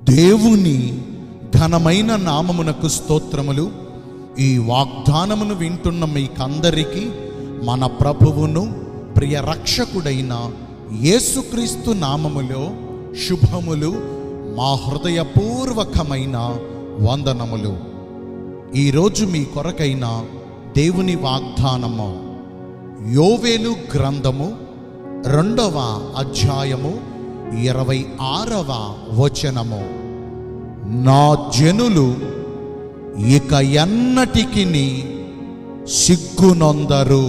దేవుని ఘనమైన నామమునకు స్తోత్రములు ఈ వాగ్దానమును వింటున్న మీకందరికీ మన ప్రభువును ప్రియ రక్షకుడైన యేసుక్రీస్తు నామములో శుభములు మా హృదయపూర్వకమైన వందనములు ఈరోజు మీ కొరకైన దేవుని వాగ్దానము యోవేలు గ్రంథము రెండవ అధ్యాయము ఇరవై ఆరవ వచనము నా జనులు ఇక ఎన్నటికి సిగ్గునొందరు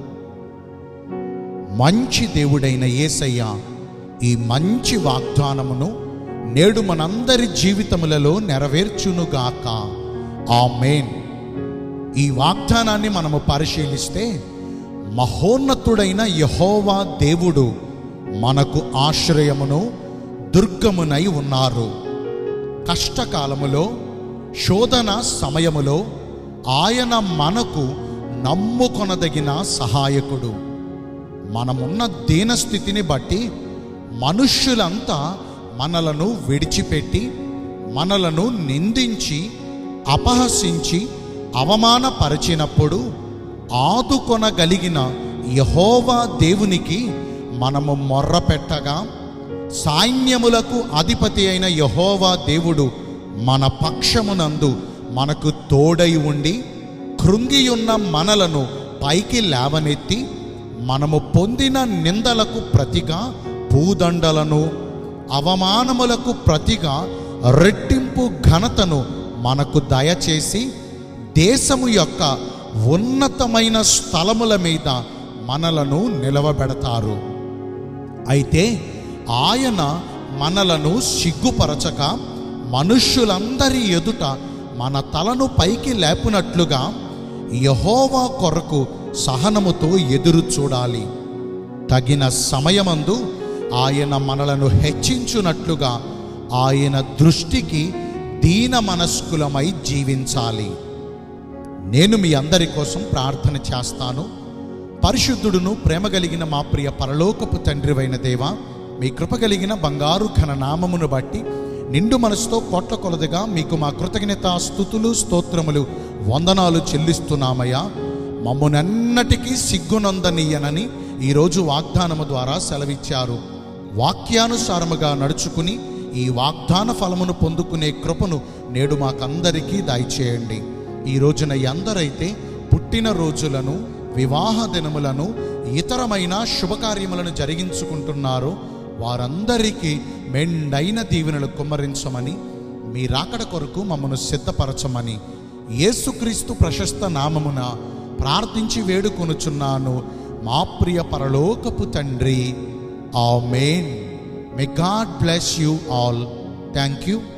మంచి దేవుడైన యేసయ్య ఈ మంచి వాగ్దానమును నేడు మనందరి జీవితములలో నెరవేర్చునుగాక ఆమేన్ ఈ వాగ్దానాన్ని మనము పరిశీలిస్తే మహోన్నతుడైన యహోవా దేవుడు మనకు ఆశ్రయమును దుర్గమునై ఉన్నారు కష్టకాలములో శోధన సమయములో ఆయన మనకు నమ్ముకొనదగిన సహాయకుడు మనమున్న దీనస్థితిని బట్టి మనుష్యులంతా మనలను విడిచిపెట్టి మనలను నిందించి అపహసించి అవమానపరిచినప్పుడు ఆదుకొనగలిగిన యహోవా దేవునికి మనము మొర్ర పెట్టగా సైన్యములకు అధిపతి అయిన యహోవా దేవుడు మన పక్షమునందు మనకు తోడై ఉండి కృంగియున్న మనలను పైకి లేవనెత్తి మనము పొందిన నిందలకు ప్రతిగా భూదండలను అవమానములకు ప్రతిగా రెట్టింపు ఘనతను మనకు దయచేసి దేశము యొక్క ఉన్నతమైన స్థలముల మీద మనలను నిలవబెడతారు అయితే ఆయన మనలను సిగ్గుపరచక మనుష్యులందరి ఎదుట మన తలను పైకి లేపునట్లుగా యహోవా కొరకు సహనముతో ఎదురు చూడాలి తగిన సమయమందు ఆయన మనలను హెచ్చించునట్లుగా ఆయన దృష్టికి దీన మనస్కులమై జీవించాలి నేను మీ అందరి కోసం ప్రార్థన చేస్తాను పరిశుద్ధుడును ప్రేమ కలిగిన మా ప్రియ పరలోకపు తండ్రివైన దేవ మీ కృప కలిగిన బంగారు ఘన నామమును బట్టి నిండు మనసుతో కోట్ల కొలదిగా మీకు మా కృతజ్ఞత స్థుతులు స్తోత్రములు వందనాలు చెల్లిస్తున్నామయ్యా మమ్మునన్నటికీ సిగ్గునందనీయనని ఈరోజు వాగ్దానము ద్వారా సెలవిచ్చారు వాక్యానుసారముగా నడుచుకుని ఈ వాగ్దాన ఫలమును పొందుకునే కృపను నేడు మాకందరికీ దయచేయండి ఈ రోజున ఎందరైతే పుట్టిన రోజులను వివాహ దినములను ఇతరమైన శుభకార్యములను జరిగించుకుంటున్నారో వారందరికీ మెండైన దీవెనలు కుమ్మరించమని మీ రాకడ కొరకు మమ్మను సిద్ధపరచమని యేసుక్రీస్తు ప్రశస్త నామమున ప్రార్థించి వేడుకొనుచున్నాను మా ప్రియ పరలోకపు తండ్రి amen may God bless you all thank you